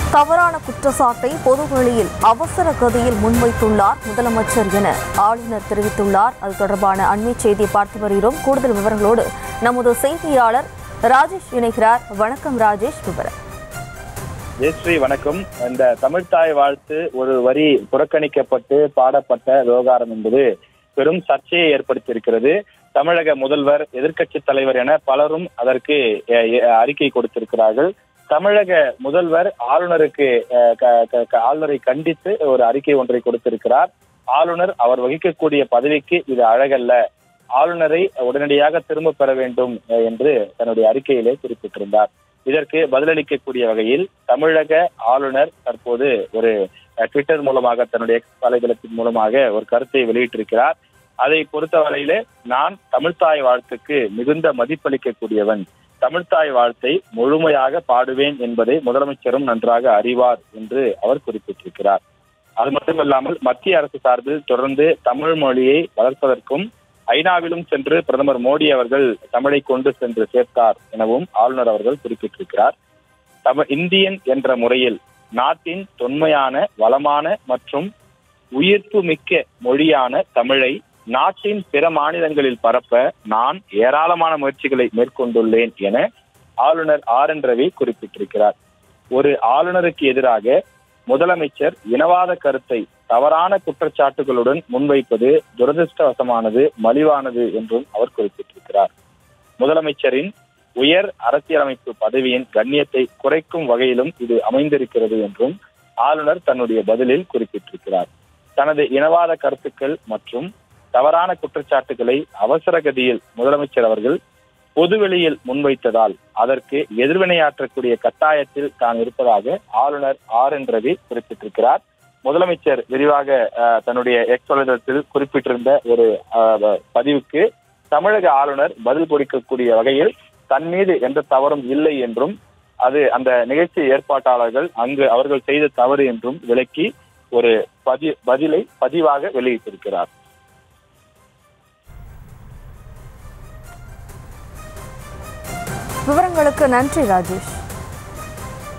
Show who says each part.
Speaker 1: தவறான குற்றச்சாட்டை பொதுவெளியில் அவசர கதியில் முன்வைத்துள்ளார் முதலமைச்சர் என ஆளுநர் தெரிவித்துள்ளார் அது தொடர்பான அண்மை செய்தியை பார்த்து வருகிறோம் கூடுதல் விவரங்களோடு நமது செய்தியாளர் ராஜேஷ் இணைகிறார் வணக்கம் ராஜேஷ் விவரம்
Speaker 2: ஜெயஸ்ரீ வணக்கம் இந்த தமிழ்த்தாய் வாழ்த்து ஒரு வரி புறக்கணிக்கப்பட்டு பாடப்பட்ட விவகாரம் என்பது பெரும் சர்ச்சையை ஏற்படுத்தியிருக்கிறது தமிழக முதல்வர் எதிர்க்கட்சி தலைவர் என பலரும் அதற்கு அஹ், அஹ், அறிக்கை கொடுத்திருக்கிறார்கள் தமிழக முதல்வர் ஆளுநருக்கு அஹ், க- க- க- ஆளுநரை கண்டித்து ஒரு அறிக்கை ஒன்றை கொடுத்திருக்கிறார் ஆளுநர் அவர் வகிக்கக்கூடிய பதவிக்கு இது அழகல்ல ஆளுநரை உடனடியாக திரும்ப பெற வேண்டும் அஹ், என்று தன்னுடைய அறிக்கையிலே குறிப்பிட்டிருந்தார் இதற்கு பதிலளிக்கக்கூடிய வகையில் தமிழக ஆளுநர் தற்போது ஒரு அஹ், ட்விட்டர் மூலமாக தன்னுடைய X வலைதளத்தின் மூலமாக ஒரு கருத்தை வெளியிட்டிருக்கிறார் அதை பொறுத்தவரையிலே நான் தமிழ்த்தாய் வாழ்த்துக்கு மிகுந்த மதிப்பளிக்கக்கூடியவன் தமிழ்த்தாய் வாழ்த்தை முழுமையாக பாடுவேன் என்பதை முதலமைச்சரும் நன்றாக அறிவார் என்று அவர் குறிப்பிட்டிருக்கிறார் அது மட்டுமல்லாமல் மத்திய அரசு சார்பில் தொடர்ந்து தமிழ் மொழியை வளர்ப்பதற்கும் ஐநாவிலும் சென்று பிரதமர் மோடி அவர்கள் தமிழை கொண்டு சென்று சேர்த்தார் எனவும் ஆளுநர் அவர்கள் குறிப்பிட்டிருக்கிறார் தமிழ் இந்தியன் என்ற முறையில் நாட்டின் தொன்மையான வளமான மற்றும் உயிர்ப்பு மிக்க மொழியான தமிழை நாட்டின் பிற மாநிலங்களில் பரப்ப நான் ஏராளமான முயற்சிகளை மேற்கொண்டுள்ளேன் என ஆளுநர் ஆர் என் ரவி குறிப்பிட்டிருக்கிறார் ஒரு ஆளுநருக்கு எதிராக முதலமைச்சர் இனவாத கருத்தை தவறான குற்றச்சாட்டுகளுடன் முன்வைப்பது துரதிருஷ்டவசமானது மலிவானது என்றும் அவர் குறிப்பிட்டிருக்கிறார் முதலமைச்சரின் உயர் அரசியலமைப்பு பதவியின் கண்ணியத்தை குறைக்கும் வகையிலும் இது அமைந்திருக்கிறது என்றும் ஆளுநர் தன்னுடைய பதிலில் குறிப்பிட்டிருக்கிறார் தனது இனவாத கருத்துக்கள் மற்றும் தவறான குற்றச்சாட்டுகளை அவசர கதியில் முதலமைச்சர் அவர்கள் பொதுவெளியில் முன்வைத்ததால் அதற்கு எதிர்வினையாற்றக்கூடிய கட்டாயத்தில் தான் இருப்பதாக ஆளுநர் ஆர் என் ரவி குறிப்பிட்டிருக்கிறார் முதலமைச்சர் விரிவாக அஹ், தன்னுடைய எக்ஸ் வலைதளத்தில் குறிப்பிட்டிருந்த ஒரு அஹ், பதிவுக்கு தமிழக ஆளுநர் பதில் கொடுக்கக்கூடிய வகையில் தன் மீது எந்த தவறும் இல்லை என்றும் அது அந்த நிகழ்ச்சி ஏற்பாட்டாளர்கள் அங்கு அவர்கள் செய்த தவறு என்றும் விளக்கி ஒரு பதி பதிலை பதிவாக வெளியிட்டிருக்கிறார்
Speaker 1: விவரங்களுக்கு நன்றி ராஜேஷ்